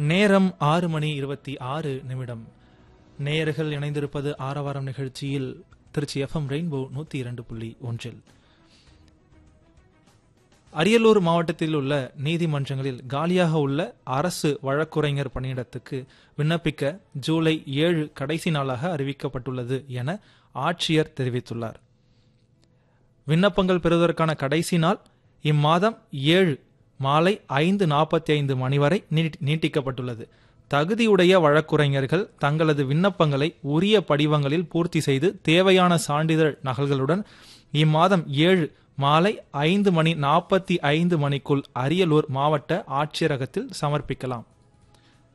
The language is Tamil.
நேரம் ஆறு மணி இருபத்தி ஆறு நிமிடம் நேயர்கள் இணைந்திருப்பது ஆரவாரம் நிகழ்ச்சியில் திருச்சி எஃப்எம் ரெயின்போ நூத்தி இரண்டு புள்ளி ஒன்றில் அரியலூர் மாவட்டத்தில் உள்ள நீதிமன்றங்களில் காலியாக உள்ள அரசு வழக்குரைஞர் பணியிடத்துக்கு விண்ணப்பிக்க ஜூலை ஏழு கடைசி நாளாக அறிவிக்கப்பட்டுள்ளது என ஆட்சியர் தெரிவித்துள்ளார் விண்ணப்பங்கள் பெறுவதற்கான கடைசி நாள் இம்மாதம் ஏழு மாலை ஐந்து நாற்பத்தி ஐந்து மணி வரை நீட்டி- நீட்டிக்கப்பட்டுள்ளது தகுதியுடைய வழக்குரைஞர்கள் தங்களது விண்ணப்பங்களை உரிய படிவங்களில் பூர்த்தி செய்து தேவையான சான்றிதழ் நகல்களுடன் இம்மாதம் ஏழு மாலை ஐந்து மணி நாற்பத்தி ஐந்து மணிக்குள் அரியலூர் மாவட்ட ஆட்சியரகத்தில் சமர்ப்பிக்கலாம்